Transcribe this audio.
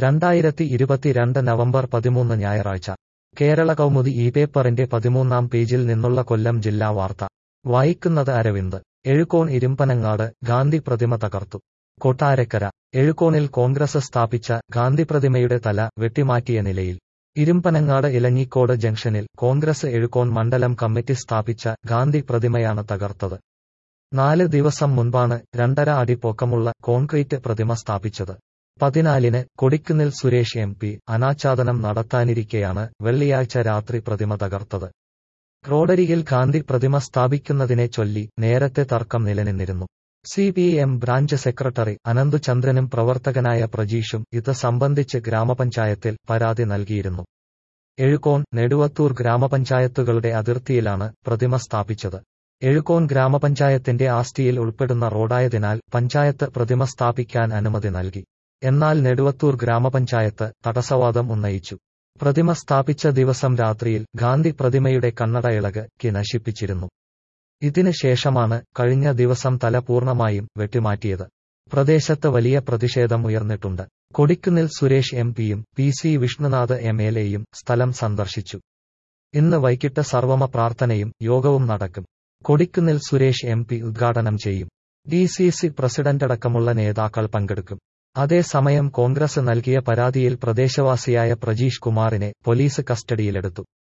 രണ്ടായിരത്തി ഇരുപത്തിരണ്ട് നവംബർ പതിമൂന്ന് ഞായറാഴ്ച കേരള കൗമുദി ഈ പേപ്പറിന്റെ പതിമൂന്നാം പേജിൽ നിന്നുള്ള കൊല്ലം ജില്ലാ വാർത്ത വായിക്കുന്നത് അരവിന്ദ് എഴുകോൺ ഇരുമ്പനങ്ങാട് ഗാന്ധി പ്രതിമ തകർത്തു കൊട്ടാരക്കര എഴുകോണിൽ കോൺഗ്രസ് സ്ഥാപിച്ച ഗാന്ധി പ്രതിമയുടെ തല വെട്ടിമാറ്റിയ നിലയിൽ ഇരുമ്പനങ്ങാട് ഇലഞ്ഞിക്കോട് ജംഗ്ഷനിൽ കോൺഗ്രസ് എഴുകോൺ മണ്ഡലം കമ്മിറ്റി സ്ഥാപിച്ച ഗാന്ധി പ്രതിമയാണ് തകർത്തത് നാല് ദിവസം മുൻപാണ് രണ്ടര അടി പൊക്കമുള്ള കോൺക്രീറ്റ് പ്രതിമ സ്ഥാപിച്ചത് പതിനാലിന് കൊടിക്കുന്നിൽ സുരേഷ് എം പി അനാച്ഛാദനം നടത്താനിരിക്കെയാണ് വെള്ളിയാഴ്ച രാത്രി പ്രതിമ തകർത്തത് റോഡരികിൽ ഗാന്ധി പ്രതിമ സ്ഥാപിക്കുന്നതിനെ ചൊല്ലി നേരത്തെ തർക്കം നിലനിന്നിരുന്നു C P M branch secretary അനന്തുചന്ദ്രനും പ്രവർത്തകനായ പ്രജീഷും ഇത് സംബന്ധിച്ച് ഗ്രാമപഞ്ചായത്തിൽ പരാതി നൽകിയിരുന്നു എഴുകോൺ നെടുവത്തൂർ ഗ്രാമപഞ്ചായത്തുകളുടെ അതിർത്തിയിലാണ് പ്രതിമ സ്ഥാപിച്ചത് എഴുകോൺ ഗ്രാമപഞ്ചായത്തിന്റെ ആസ്തിയിൽ ഉൾപ്പെടുന്ന റോഡായതിനാൽ പഞ്ചായത്ത് പ്രതിമ സ്ഥാപിക്കാൻ അനുമതി നൽകി എന്നാൽ നെടുവത്തൂർ ഗ്രാമപഞ്ചായത്ത് തടസ്സവാദം ഉന്നയിച്ചു പ്രതിമ സ്ഥാപിച്ച ദിവസം രാത്രിയിൽ ഗാന്ധി പ്രതിമയുടെ കണ്ണട ഇളക് കി നശിപ്പിച്ചിരുന്നു ഇതിന് ശേഷമാണ് കഴിഞ്ഞ ദിവസം തല പൂർണ്ണമായും വെട്ടിമാറ്റിയത് പ്രദേശത്ത് വലിയ പ്രതിഷേധം ഉയർന്നിട്ടുണ്ട് കൊടിക്കുന്നിൽ സുരേഷ് എം പിയും P C Vishnunath M L എയും സ്ഥലം സന്ദർശിച്ചു ഇന്ന് വൈകിട്ട് സർവമ പ്രാർത്ഥനയും യോഗവും നടക്കും കൊടിക്കുന്നിൽ സുരേഷ് എം പി ഉദ്ഘാടനം ചെയ്യും ഡി സി സി പ്രസിഡന്റടക്കമുള്ള നേതാക്കൾ പങ്കെടുക്കും അതേസമയം കോൺഗ്രസ് നൽകിയ പരാതിയിൽ പ്രദേശവാസിയായ പ്രജീഷ് കുമാറിനെ പോലീസ് കസ്റ്റഡിയിലെടുത്തു